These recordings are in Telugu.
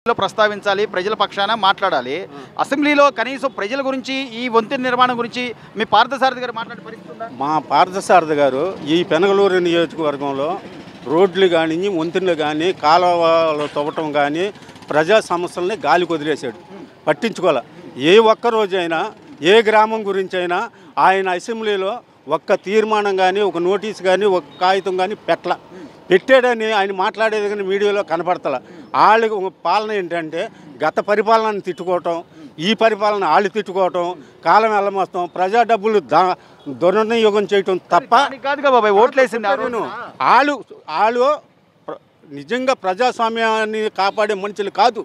లో ప్రస్తావించాలి ప్రజల పక్షాన మాట్లాడాలి అసెంబ్లీలో కనీసం ప్రజల గురించి ఈ వంతెన నిర్మాణం గురించి మీ పార్థసారథి గారు మాట్లాడే పరిస్థితి ఉందా మా పార్థసారథి గారు ఈ పెనగలూరు నియోజకవర్గంలో రోడ్లు కానీ వంతెనలు కానీ కాలువలు తవ్వటం కానీ ప్రజా సమస్యల్ని గాలికి వదిలేశాడు పట్టించుకోలే ఏ ఒక్క రోజైనా ఏ గ్రామం గురించి అయినా ఆయన అసెంబ్లీలో ఒక్క తీర్మానం కానీ ఒక నోటీస్ కానీ ఒక కాగితం కానీ పెట్టల పెట్టాడని ఆయన మాట్లాడేది కానీ మీడియాలో కనపడతల వాళ్ళకి పాలన ఏంటంటే గత పరిపాలనను తిట్టుకోవటం ఈ పరిపాలన వాళ్ళు తిట్టుకోవటం కాలం వెళ్ళమొస్తాం ప్రజా డబ్బులు దా దుర్వినియోగం చేయటం తప్ప దానికి కాదుగా బాబాయ్ ఓట్లేసింది ఆ రోజున. వాళ్ళు వాళ్ళు ప్ర- నిజంగా ప్రజాస్వామ్యాన్ని కాపాడే మనుషులు కాదు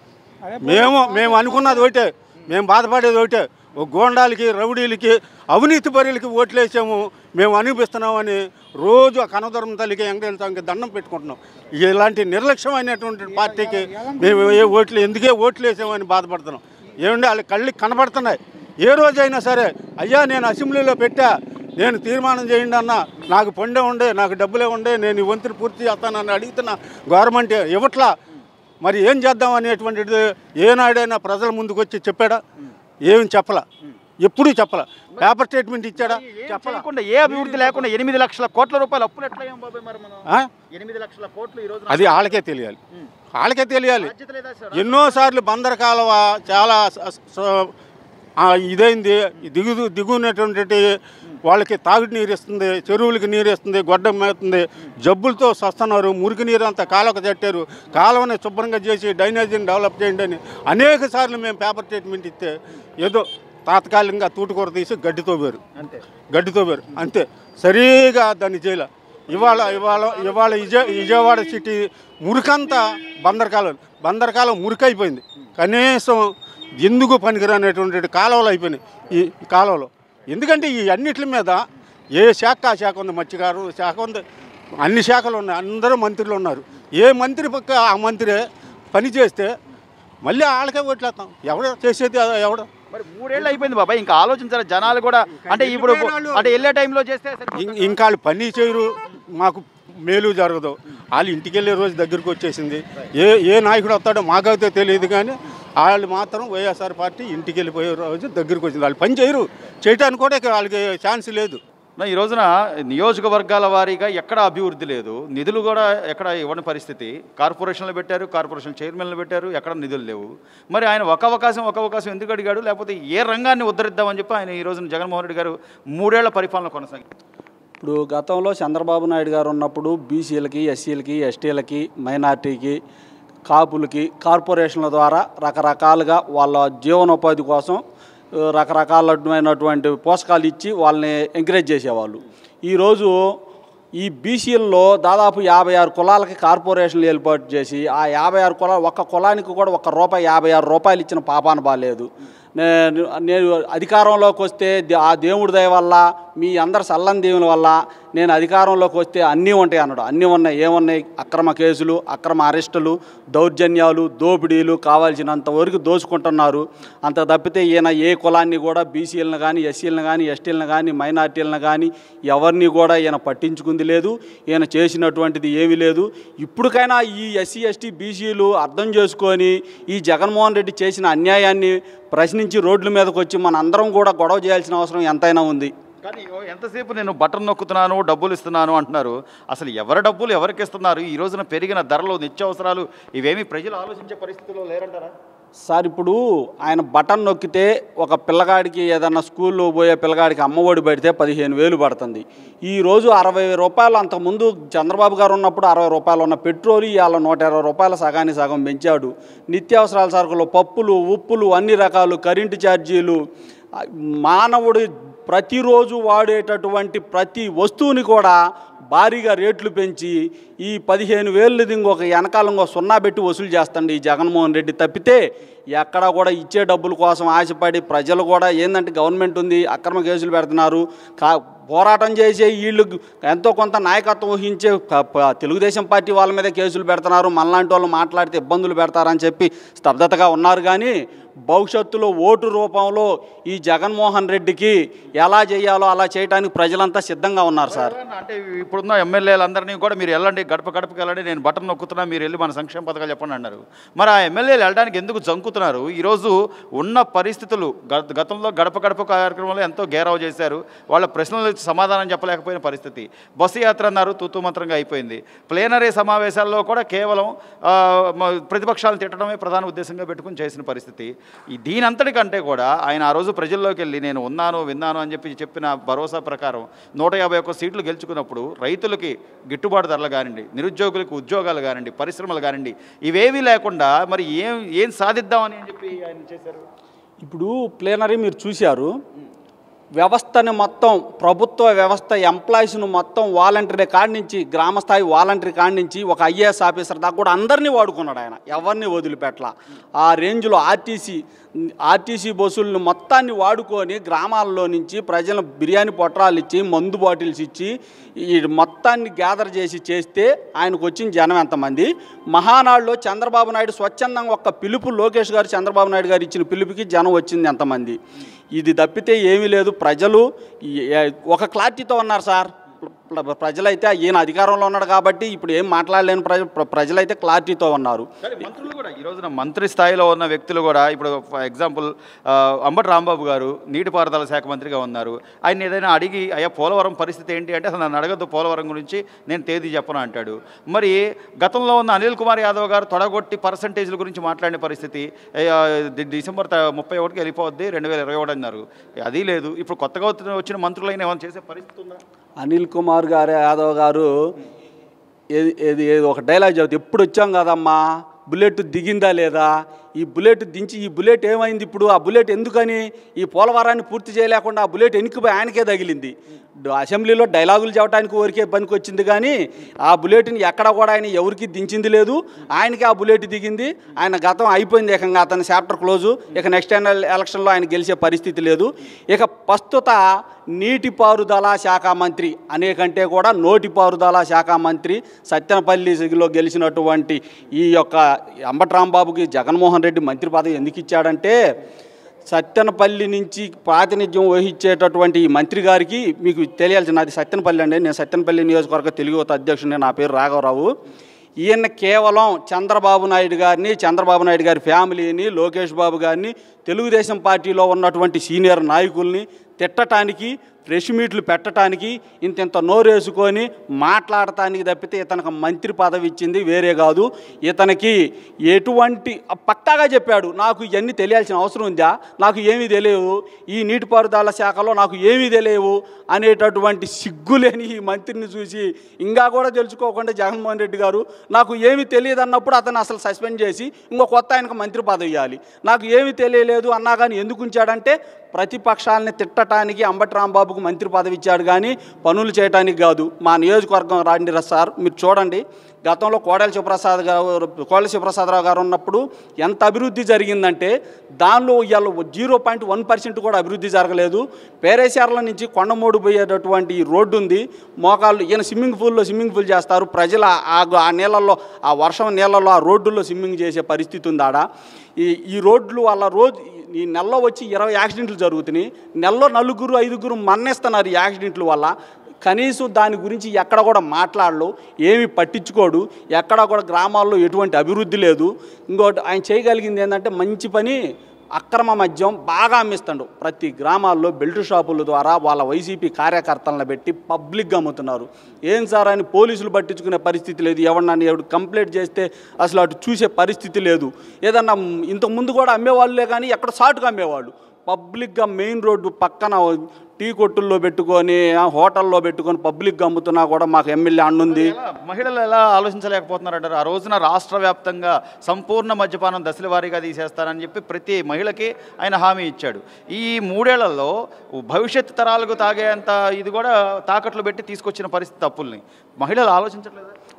మేము మేము అనుకున్నది ఒకటే మేము బాధపడేది ఒకటే ఓ గోండాలకి రౌడీలకి అవినీతి పరులకి ఓట్లేసాము మేము అనిపిస్తున్నామని రోజు ఆ కనదరం తల్లికి వెంకటేశ్వర స్వామికి దండం పెట్టుకుంటున్నాం ఇలాంటి నిర్లక్ష్యమైనటువంటి పార్టీకి మేము ఏ ఓట్లు ఎందుకే ఓట్లు వేసామని బాధపడుతున్నాం ఏమండి వాళ్ళ కళ్ళకి కనబడుతున్నాయి ఏ రోజైనా సరే అయ్యా నేను అసెంబ్లీలో పెట్టా నేను తీర్మానం చేయండి అన్న నాకు పండే ఉండే నాకు డబ్బులే ఉండే నేను ఈ వంతుని పూర్తి చేస్తానని అడుగుతున్నా గవర్నమెంట్ ఇవ్వట్లా మరి ఏం చేద్దాం అనేటువంటిది ఏనాడైనా ప్రజల ముందుకు వచ్చి చెప్పాడా ఏం చెప్పలా ఎప్పుడూ చెప్పలా పేపర్ స్టేట్మెంట్ ఇచ్చాడా ఏం చెప్పలా చేయకుండా ఏ అభివృద్ధి లేకుండా ఎనిమిది లక్షల కోట్ల రూపాయలు అప్పులు ఎట్లా అయ్యాం బాబాయ్ మరి మనం ఆ? ఎనిమిది లక్షల కోట్లు ఈ రోజు అది వాళ్ళకే తెలియాలి వాళ్ళకే తెలియాలి బాధ్యత లేదా సార్ ఎన్నోసార్లు బందర్ కాలువ చాలా స- స- ఆ, ఇదైంది దిగు దిగునటువంటి వాళ్ళకి తాగుడు నీరు ఇస్తుంది చెరువులకి నీరు ఇస్తుంది గొడ్డం మేస్తుంది జబ్బులతో సస్తున్నారు మురికి నీరు అంతా కాలువకు తట్టారు కాలువని శుభ్రంగా చేసి డ్రైనేజీని డెవలప్ చేయండి అని అనేక సార్లు మేము పేపర్ స్టేట్మెంట్ ఇస్తే ఏదో తాత్కాలికంగా తూటుకూర తీసి గడ్డితో వేరు అంతే గడ్డితో వేరు అంతే సరిగా దాన్ని చేయలే ఇవాళ ఇవాళ ఇవాళ విజయ విజయవాడ సిటీ మురికంతా బందరకాలం బందరకాలం మురికైపోయింది కనీసం ఎందుకు పనికిరానటువంటి కాలువలు అయిపోయినాయి ఈ కాలువలో ఎందుకంటే ఈ అన్నిటి మీద ఏ శాఖ ఆ శాఖ ఉంది మత్స్యకారు శాఖ ఉంది అన్ని శాఖలు ఉన్నాయి అందరూ మంత్రులు ఉన్నారు ఏ మంత్రి పక్క ఆ మంత్రే పని చేస్తే మళ్ళీ వాళ్ళకే ఓట్లేస్తాం ఎవడ చేసేది ఎవడ మరి మూడేళ్ళు అయిపోయింది బాబాయ్ ఇంకా ఆలోచించాలి జనాలు కూడా అంటే ఇప్పుడు అంటే వెళ్ళే టైంలో చేస్తే సరిపోతుంది. ఇం- ఇంకా వాళ్ళు పని చేయరు మాకు మేలు జరగదు వాళ్ళు ఇంటికి వెళ్ళే రోజు దగ్గరికి వచ్చేసింది ఏ ఏ నాయకుడు వస్తాడో మాకైతే తెలియదు కానీ వాళ్ళు మాత్రం వైఎస్ఆర్ పార్టీ ఇంటికి వెళ్ళిపోయే రోజు దగ్గరికి వచ్చింది వాళ్ళు పని చేయరు చేయడానికి కూడా ఇక వాళ్ళకి ఛాన్స్ లేదు నా ఈ రోజున నియోజకవర్గాల వారీగా ఎక్కడ అభివృద్ధి లేదు నిధులు కూడా ఎక్కడ ఇవ్వని పరిస్థితి కార్పొరేషన్లు పెట్టారు కార్పొరేషన్ చైర్మన్లు పెట్టారు ఎక్కడ నిధులు లేవు మరి ఆయన ఒక అవకాశం ఒక అవకాశం ఎందుకు అడిగాడు లేకపోతే ఏ రంగాన్ని ఉద్ధరిద్దామని చెప్పి ఆయన ఈ రోజున జగన్మోహన్ రెడ్డి గారు మూడేళ్ల పరిపాలన కొనసాగి ఇప్పుడు గతంలో చంద్రబాబు నాయుడు గారు ఉన్నప్పుడు బీసీలకి ఎస్సీలకి ఎస్టీలకి మైనార్టీకి కాపులకి కార్పొరేషన్ల ద్వారా రకరకాలుగా వాళ్ళ జీవనోపాధి కోసం ఆ, రకరకాలమైనటువంటి పోషకాలు ఇచ్చి వాళ్ళని ఎంకరేజ్ చేసేవాళ్ళు ఈరోజు ఈ బీసీల్లో దాదాపు యాభై ఆరు కులాలకి కార్పొరేషన్లు ఏర్పాటు చేసి ఆ యాభై ఆరు కులాలు ఒక్క కులానికి కూడా ఒక్క రూపాయి యాభై ఆరు రూపాయలు ఇచ్చిన పాపాన బాలేదు నేను నేను అధికారంలోకి వస్తే దే- ఆ దేవుడి దయ వల్ల మీ అందరి సల్లని దేవుని వల్ల నేను అధికారంలోకి వస్తే అన్నీ ఉంటాయి అన్నాడు అన్నీ ఉన్నాయి ఏమున్నాయి అక్రమ కేసులు అక్రమ అరెస్టులు దౌర్జన్యాలు దోపిడీలు కావాల్సినంత వరకు దోచుకుంటున్నారు అంత తప్పితే ఈయన ఏ కులాన్ని కూడా బీసీలను కానీ ఎస్సీలను కానీ ఎస్టీలను కానీ మైనార్టీలను కానీ ఎవరిని కూడా ఈయన పట్టించుకుంది లేదు ఈయన చేసినటువంటిది ఏమీ లేదు ఇప్పటికైనా ఈ ఎస్సీ ఎస్టీ బీసీలు అర్థం చేసుకొని ఈ జగన్మోహన్ రెడ్డి చేసిన అన్యాయాన్ని ప్రశ్నించి రోడ్ల మీదకి వచ్చి మన అందరం కూడా గొడవ చేయాల్సిన అవసరం ఎంతైనా ఉంది కానీ ఓ ఎంతసేపు నేను బటన్ నొక్కుతున్నాను డబ్బులు ఇస్తున్నాను అంటున్నారు అసలు ఎవరి డబ్బులు ఎవరికి ఇస్తున్నారు ఈ రోజున పెరిగిన ధరలు నిత్యావసరాలు ఇవేమీ ప్రజలు ఆలోచించే పరిస్థితిలో లేరంటారా సార్ ఇప్పుడు ఆయన బటన్ నొక్కితే ఒక పిల్లగాడికి ఏదన్నా స్కూల్లో పోయే పిల్లగాడికి అమ్మఒడి పెడితే పదిహేను వేలు పడుతుంది ఈ రోజు అరవై రూపాయలు అంతకుముందు చంద్రబాబు గారు ఉన్నప్పుడు అరవై రూపాయలు ఉన్న పెట్రోల్ ఇవాళ నూట ఇరవై రూపాయల సగానికి సగం పెంచాడు నిత్యావసరాల సరుకులు పప్పులు ఉప్పులు అన్ని రకాలు కరెంటు ఛార్జీలు ఆ, మానవుడు ప్రతిరోజు వాడేటటువంటి ప్రతి వస్తువుని కూడా భారీగా రేట్లు పెంచి ఈ పదిహేను వేలది ఇంకొక వెనకాల ఇంకో సున్నా పెట్టి వసూలు చేస్తాండి ఈ జగన్మోహన్ రెడ్డి తప్పితే ఎక్కడ కూడా ఇచ్చే డబ్బుల కోసం ఆశపడి ప్రజలు కూడా ఏంటంటే గవర్నమెంట్ ఉంది అక్రమ కేసులు పెడుతున్నారు కా పోరాటం చేసే వీళ్ళు ఎంతో కొంత నాయకత్వం వహించే ప- ప- తెలుగుదేశం పార్టీ వాళ్ళ మీద కేసులు పెడుతున్నారు మనలాంటి వాళ్ళు మాట్లాడితే ఇబ్బందులు పెడతారని చెప్పి స్తబ్దతగా ఉన్నారు కానీ భవిష్యత్తులో ఓటు రూపంలో ఈ జగన్మోహన్ రెడ్డికి ఎలా చేయాలో అలా చేయడానికి ప్రజలంతా సిద్ధంగా ఉన్నారు సార్ అంటే ఇప్పుడున్న ఎమ్మెల్యేలందరినీ కూడా మీరు వెళ్ళండి గడప గడపకి వెళ్ళండి నేను బటన్ నొక్కుతున్నా మీరు వెళ్ళి మన సంక్షేమ పథకాలు చెప్పండి అన్నారు మరి ఆ ఎమ్మెల్యేలు వెళ్ళడానికి ఎందుకు జంకుతున్నారు ఈరోజు ఉన్న పరిస్థితులు గత- గతంలో గడప గడప కార్యక్రమంలో ఎంతో గేరావు చేశారు వాళ్ళ ప్రశ్నలకు సమాధానం చెప్పలేకపోయిన పరిస్థితి బస్సు యాత్ర అన్నారు తూతూ మంత్రంగా అయిపోయింది ప్లేనరీ సమావేశాల్లో కూడా కేవలం ఆ, మ- ప్రతిపక్షాలను తిట్టడమే ప్రధాన ఉద్దేశంగా పెట్టుకుని చేసిన పరిస్థితి ఈ దీనంతటికంటే కూడా ఆయన ఆ రోజు ప్రజల్లోకి వెళ్ళి నేను ఉన్నాను విన్నాను అని చెప్పి చెప్పిన భరోసా ప్రకారం నూట యాభై ఒక్క సీట్లు గెలుచుకున్నప్పుడు రైతులకి గిట్టుబాటు ధరలు కానివ్వండి నిరుద్యోగులకు ఉద్యోగాలు కానివ్వండి పరిశ్రమలు కానివ్వండి ఇవేవీ లేకుండా మరి ఏం ఏం సాధిద్దామని అని చెప్పి ఆయన చేశారు ఇప్పుడు ప్లేనరీ మీరు చూశారు వ్యవస్థని మొత్తం ప్రభుత్వ వ్యవస్థ ఎంప్లాయీస్ను మొత్తం వాలంటరీ కాడి నుంచి గ్రామ స్థాయి వాలంటరీ కాడి నుంచి ఒక ఐఏఎస్ ఆఫీసర్ దాకా కూడా అందరినీ వాడుకున్నాడు ఆయన ఎవరిని వదిలిపెట్టల ఆ రేంజ్లో ఆర్టీసీ ఆర్టీసీ బస్సులను మొత్తాన్ని వాడుకొని గ్రామాల్లో నుంచి ప్రజలు బిర్యానీ పొట్రాలు ఇచ్చి మందు బాటిల్స్ ఇచ్చి ఈ మొత్తాన్ని గ్యాదర్ చేసి చేస్తే ఆయనకు వచ్చిన జనం ఎంతమంది మహానాడులో చంద్రబాబు నాయుడు స్వచ్ఛందంగా ఒక్క పిలుపు లోకేష్ గారు చంద్రబాబు నాయుడు గారు ఇచ్చిన పిలుపుకి జనం వచ్చింది ఎంతమంది ఇది తప్పితే ఏమీ లేదు ప్రజలు ఈ- ఏ- ఒక క్లారిటీతో ఉన్నారు సార్ ప్ర- ప్రజలైతే ఈయన అధికారంలో ఉన్నాడు కాబట్టి ఇప్పుడు ఏం మాట్లాడలేని ప్రజ ప్ర- ప్రజలైతే క్లారిటీతో ఉన్నారు కానీ మంత్రులు కూడా ఈ రోజున మంత్రి స్థాయిలో ఉన్న వ్యక్తులు కూడా ఇప్పుడు ఫర్ ఎగ్జాంపుల్ ఆ, అంబటి రాంబాబు గారు నీటిపారుదల శాఖ మంత్రిగా ఉన్నారు ఆయన ఏదైనా అడిగి అయ్యా పోలవరం పరిస్థితి ఏంటి అంటే అసలు నన్ను అడగద్దు పోలవరం గురించి నేను తేదీ చెప్పను అంటాడు మరి గతంలో ఉన్న అనిల్ కుమార్ యాదవ్ గారు తొడగొట్టి పర్సంటేజ్ల గురించి మాట్లాడిన పరిస్థితి ఏ, ఆ, డి- డిసెంబర్ త- ముప్పై ఒకటికి వెళ్ళిపోద్ది రెండు వేల ఇరవై ఒకటి అన్నారు అది లేదు ఇప్పుడు కొత్తగా వచ్చిన- వచ్చిన మంత్రులైన ఏమైనా చేసే పరిస్థితి ఉందా అనిల్ కుమార్ గారు యాదవ్ గారు ఏది ఏది ఏది ఒక డైలాగ్ చెబుతుంది ఎప్పుడు వచ్చాం కదమ్మా బుల్లెట్ దిగిందా లేదా ఈ బుల్లెట్ దించి ఈ బుల్లెట్ ఏమైంది ఇప్పుడు ఆ బుల్లెట్ ఎందుకని ఈ పోలవరాన్ని పూర్తి చేయలేకుండా ఆ బుల్లెట్ ఎనికిపోయి ఆయనకే తగిలింది డ- అసెంబ్లీలో డైలాగులు చెప్పడానికి ఊరికే పనికి వచ్చింది కానీ ఆ బుల్లెట్ని ఎక్కడ కూడా ఆయన ఎవరికి దించింది లేదు ఆయనకి ఆ బుల్లెట్ దిగింది ఆయన గతం అయిపోయింది ఏకంగా అతని చాప్టర్ క్లోజు ఇక నెక్స్ట్ ఎలక్షన్లో ఆయన గెలిచే పరిస్థితి లేదు ఇక ప్రస్తుత నీటిపారుదల శాఖ మంత్రి అనే కంటే కూడా నోటిపారుదల శాఖ మంత్రి సత్యనపల్లిలో గెలిచినటువంటి ఈ యొక్క అంబట్రాంబాబుకి జగన్మోహన్ రెడ్డి మంత్రి పదవి ఎందుకు ఇచ్చాడంటే సత్యనపల్లి నుంచి ప్రాతినిధ్యం వహించేటటువంటి ఈ మంత్రి గారికి మీకు తెలియాల్సిన అది సత్యనపల్లి అండి నేను సత్యనపల్లి నియోజకవర్గ తెలుగు యువత అధ్యక్షుడిని నా పేరు రాఘవరావు ఈయన కేవలం చంద్రబాబు నాయుడు గారిని చంద్రబాబు నాయుడు గారి ఫ్యామిలీని లోకేష్ బాబు గారిని తెలుగుదేశం పార్టీలో ఉన్నటువంటి సీనియర్ నాయకుల్ని తిట్టటానికి ప్రెస్ మీట్లు పెట్టడానికి ఇంత ఇంత నోరేసుకొని మాట్లాడటానికి తప్పితే ఇతనికి మంత్రి పదవి ఇచ్చింది వేరే కాదు ఇతనికి ఎటువంటి పక్కాగా చెప్పాడు నాకు ఇవన్నీ తెలియాల్సిన అవసరం ఉందా నాకు ఏమీ తెలియవు ఈ నీటిపారుదల శాఖలో నాకు ఏమీ తెలియవు అనేటటువంటి సిగ్గులేని ఈ మంత్రిని చూసి ఇంకా కూడా తెలుసుకోకుండా జగన్మోహన్ రెడ్డి గారు నాకు ఏమీ తెలియదు అన్నప్పుడు అతను అసలు సస్పెండ్ చేసి ఇంకో కొత్త ఆయనకు మంత్రి పదవి ఇవ్వాలి నాకు ఏమీ తెలియలేదు అన్నా కానీ ఎందుకు ఉంచాడంటే ప్రతిపక్షాలని తిట్టడానికి అంబటి రాంబాబుకు మంత్రి పదవి ఇచ్చాడు కానీ పనులు చేయడానికి కాదు మా నియోజకవర్గం రాండి రా సార్ మీరు చూడండి గతంలో కోడెల శివప్రసాద్ గారు కోడెల శివప్రసాదరావు గారు ఉన్నప్పుడు ఎంత అభివృద్ధి జరిగిందంటే దానిలో ఇవాళ జీరో పాయింట్ వన్ పర్సెంట్ కూడా అభివృద్ధి జరగలేదు పేరేశార్ల నుంచి కొండమూడు పోయేటటువంటి ఈ రోడ్డు ఉంది మోకాళ్ళు ఈయన స్విమ్మింగ్ పూల్లో స్విమ్మింగ్ పూల్ చేస్తారు ప్రజలు ఆ- ఆ ఆ నీళ్ళల్లో ఆ వర్షం నీళ్ళల్లో ఆ రోడ్డుల్లో స్విమ్మింగ్ చేసే పరిస్థితి ఉంది ఆడ ఈ ఈ రోడ్లు వాళ్ళ రోజు ఈ నెలలో వచ్చి ఇరవై యాక్సిడెంట్లు జరుగుతున్నాయి నెలలో నలుగురు ఐదుగురు మన్నేస్తున్నారు ఈ యాక్సిడెంట్ల వల్ల కనీసం దాని గురించి ఎక్కడ కూడా మాట్లాడలు ఏమి పట్టించుకోడు ఎక్కడ కూడా గ్రామాల్లో ఎటువంటి అభివృద్ధి లేదు ఇంకోటి ఆయన చేయగలిగింది ఏంటంటే మంచి పని అక్రమ మద్యం బాగా అమ్మిస్తాడు ప్రతి గ్రామాల్లో బెల్ట్ షాపుల ద్వారా వాళ్ళ వైసీపీ కార్యకర్తలను పెట్టి పబ్లిక్గా అమ్ముతున్నారు ఏం సార్ అని పోలీసులు పట్టించుకునే పరిస్థితి లేదు ఎవరినన్నా ఎవడు కంప్లైంట్ చేస్తే అసలు అటు చూసే పరిస్థితి లేదు ఏదన్నా ఇంతకు ముందు కూడా అమ్మేవాళ్ళే కానీ ఎక్కడ షార్ట్గా అమ్మేవాళ్ళు పబ్లిక్గా మెయిన్ రోడ్డు పక్కన టీ కొట్టుల్లో పెట్టుకొని ఆ, హోటల్లో పెట్టుకొని పబ్లిక్గా అమ్ముతున్నా కూడా మాకు ఎమ్మెల్యే అన్నుంది ఎలా మహిళలు ఎలా ఆలోచించలేకపోతున్నారంటారు ఆ రోజున రాష్ట్ర వ్యాప్తంగా సంపూర్ణ మద్యపానం దశల వారీగా తీసేస్తానని చెప్పి ప్రతి మహిళకి ఆయన హామీ ఇచ్చాడు ఈ మూడేళ్లలో భవిష్యత్ తరాలకు తాగేంత ఇది కూడా తాకట్లు పెట్టి తీసుకొచ్చిన పరిస్థితి తప్పుల్ని మహిళలు ఆలోచించట్లేదా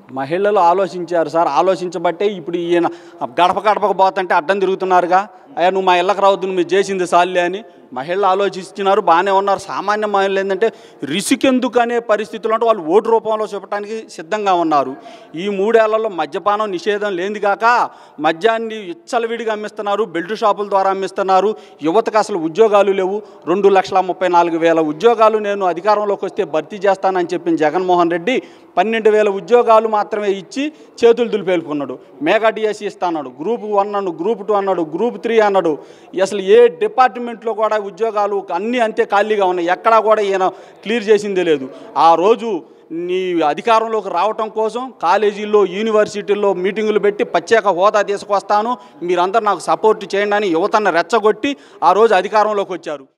మహిళలు ఆలోచించారు సార్ ఆలోచించబట్టే ఇప్పుడు ఈయన గడప గడపకు పోతుంటే అడ్డం తిరుగుతున్నారుగా అయ్యా నువ్వు మా ఇళ్ళకి రావద్దు నువ్వు చేసింది సాల్లే అని మహిళలు ఆలోచిస్తున్నారు బాగానే ఉన్నారు సామాన్య మహిళలు ఏంటంటే రిసుకెందుకు అనే పరిస్థితుల్లో అంటే వాళ్ళు ఓటు రూపంలో చూపడానికి సిద్ధంగా ఉన్నారు ఈ మూడేళ్లలో మద్యపానం నిషేధం లేనిది కాక మద్యాన్ని ఇచ్చలవిడిగా అమ్మిస్తున్నారు బెల్ట్ షాపుల ద్వారా అమ్మిస్తున్నారు యువతకు అసలు ఉద్యోగాలు లేవు రెండు లక్షల ముప్పై నాలుగు వేల ఉద్యోగాలు నేను అధికారంలోకి వస్తే భర్తీ చేస్తానని చెప్పిన జగన్మోహన్ రెడ్డి పన్నెండు వేల ఉద్యోగాలు మాత్రమే ఇచ్చి చేతులు దులిపేలుకున్నాడు మెగా డిఎస్సి ఇస్తాన్నాడు గ్రూప్ వన్ అన్నాడు గ్రూప్ టూ అన్నాడు గ్రూప్ త్రీ అన్నాడు అసలు ఏ డిపార్ట్మెంట్లో కూడా ఉద్యోగాలు అన్నీ అంతే ఖాళీగా ఉన్నాయి ఎక్కడా కూడా ఈయన క్లియర్ చేసిందే లేదు ఆ రోజు నీ అధికారంలోకి రావటం కోసం కాలేజీల్లో యూనివర్సిటీల్లో మీటింగులు పెట్టి ప్రత్యేక హోదా తీసుకొస్తాను మీరందరూ నాకు సపోర్ట్ చేయండి అని యువతను రెచ్చగొట్టి ఆ రోజు అధికారంలోకి వచ్చారు